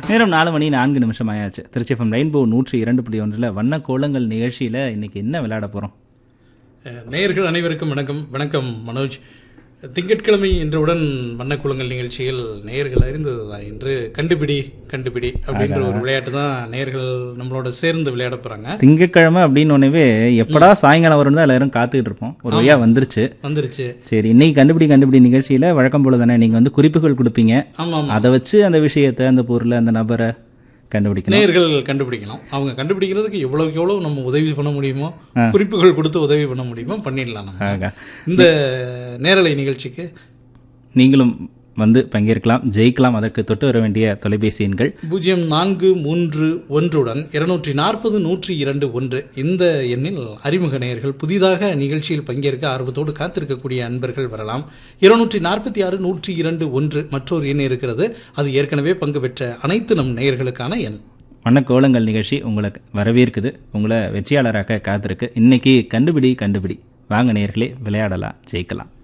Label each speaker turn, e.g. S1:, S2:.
S1: நேரம் நாலு மணி நான்கு நிமிஷம் ஆயாச்சு திருச்சி எஃப்எம் ரெயின்போ நூற்றி இரண்டு புள்ளி ஒன்றில் வண்ண கோலங்கள் நிகழ்ச்சியில் இன்னைக்கு என்ன விளையாட போகிறோம்
S2: அஹ், நேயர்கள் அனைவருக்கும் வணக்கம் வணக்கம் மனோஜ் திங்கட்கிழமை என்றவுடன் வண்ணக்குளங்கள் நிகழ்ச்சியில் நேயர்கள் அறிந்ததுதான் இன்று கண்டுபிடி கண்டுபிடி அப்படின்ற ஒரு விளையாட்டு தான் நேயர்கள் நம்மளோட சேர்ந்து விளையாட போறாங்க
S1: திங்கட்கிழமை அப்படின்னு ஒன்னவே எப்படா சாயங்காலம் வரும் தான் எல்லாரும் காத்துக்கிட்டு இருப்போம் ஒரு வழியா வந்துருச்சு
S2: வந்துருச்சு
S1: சரி இன்னைக்கு கண்டுபிடி கண்டுபிடி நிகழ்ச்சியில் வழக்கம் போல தானே நீங்கள் வந்து குறிப்புகள் கொடுப்பீங்க
S2: ஆமா ஆமா
S1: அதை வச்சு அந்த விஷயத்தை அந்த பொருளை அந்த நபரை கண்டுபிடிக்கணும்
S2: நேயர்கள் கண்டுபிடிக்கணும் அவங்க கண்டுபிடிக்கிறதுக்கு எவ்வளவுக்கு எவ்வளவு நம்ம உதவி பண்ண முடியுமோ குறிப்புகள் கொடுத்து உதவி பண்ண முடியுமோ பண்ணிடலாம் நம்ம
S1: ஆகா.
S2: இந்த நேரலை நிகழ்ச்சிக்கு
S1: நீங்களும் வந்து பங்கேற்கலாம் ஜெயிக்கலாம் அதற்கு தொட்டு வர வேண்டிய தொலைபேசி எண்கள்
S2: பூஜ்ஜியம் நான்கு மூன்று ஒன்றுடன் இருநூற்றி நாற்பது நூற்றி இரண்டு ஒன்று இந்த எண்ணில் அறிமுக நேயர்கள் புதிதாக நிகழ்ச்சியில் பங்கேற்க ஆர்வத்தோடு காத்திருக்கக்கூடிய அன்பர்கள் வரலாம் இருநூற்றி நாற்பத்தி ஆறு நூற்றி இரண்டு ஒன்று மற்றொரு எண் இருக்கிறது அது ஏற்கனவே பங்கு பெற்ற அனைத்து நம் நேயர்களுக்கான எண்
S1: வண்ணக்கோலங்கள் நிகழ்ச்சி உங்களை வரவேற்குது உங்களை வெற்றியாளராக்க காத்திருக்கு இன்னைக்கு கண்டுபிடி கண்டுபிடி வாங்க நேயர்களே விளையாடலாம் ஜெயிக்கலாம்